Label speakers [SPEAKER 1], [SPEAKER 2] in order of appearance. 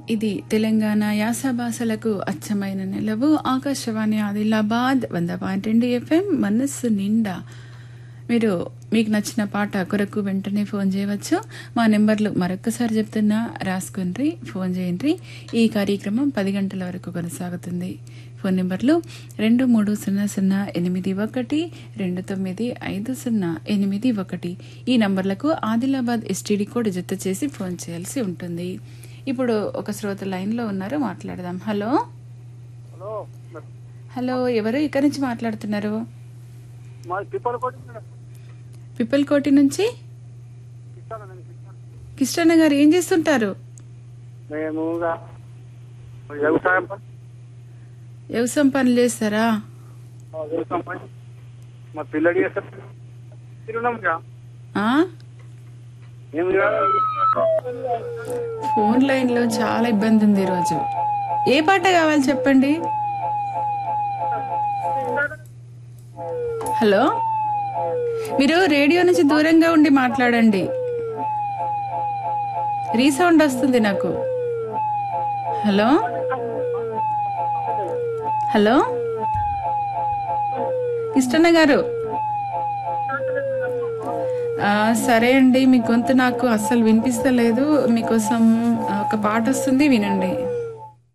[SPEAKER 1] ఇది తెలంగాణ యాస భాషలకు అచ్చమైన నిలవు ఆకాశవాణి ఆదిలాబాద్ వంద పాయింట్ రెండు ఎఫ్ఎం మనస్సు నిండా మీరు మీకు నచ్చిన పాట కొరకు వెంటనే ఫోన్ చేయవచ్చు మా నెంబర్లు మరొక్కసారి చెప్తున్నా రాసుకుని ఫోన్ చేయండి ఈ కార్యక్రమం పది గంటల వరకు కొనసాగుతుంది ఫోన్ నెంబర్లు రెండు మూడు సున్నా సున్నా ఎనిమిది ఒకటి రెండు తొమ్మిది ఐదు సున్నా ఎనిమిది ఒకటి ఈ నంబర్లకు ఆదిలాబాద్ ఎస్టీడీ కోడ్ జత చేసి ఫోన్ చేయాల్సి ఉంటుంది ఇప్పుడు ఒక శ్రోత లైన్లో ఉన్నారు మాట్లాడదాం హలో
[SPEAKER 2] హలో
[SPEAKER 1] హలో ఎవరు ఇక్కడి నుంచి మాట్లాడుతున్నారు
[SPEAKER 2] మాది పిప్పల కోటి మేడం
[SPEAKER 1] పిప్పలకోటి నుంచి
[SPEAKER 2] ఇస్తాను నేను ఇస్తాను.
[SPEAKER 1] కిష్టన్న గారు ఏం చేస్తుంటారు
[SPEAKER 2] మేము ఇక వ్యవసాయం పని
[SPEAKER 1] వ్యవసాయం పనులు చేస్తారా
[SPEAKER 2] ఆ, వ్యవసాయం పని మా పిల్లడి చేస్తారు తిరుగున్నాం ఇక
[SPEAKER 1] ఆ?
[SPEAKER 2] మేము ఇక
[SPEAKER 1] ఫోన్ లైన్లో చాలా ఇబ్బంది ఉంది ఈరోజు ఏ పాట కావాలి చెప్పండి హలో మీరు రేడియో నుంచి దూరంగా ఉండి మాట్లాడండి రీసౌండ్ వస్తుంది నాకు హలో హలో ఇష్టన్న గారు ఆ, సరే అండి మీ గొంతు నాకు అస్సలు వినిపిస్తలేదు మీకోసం ఒక పాట వస్తుంది వినండి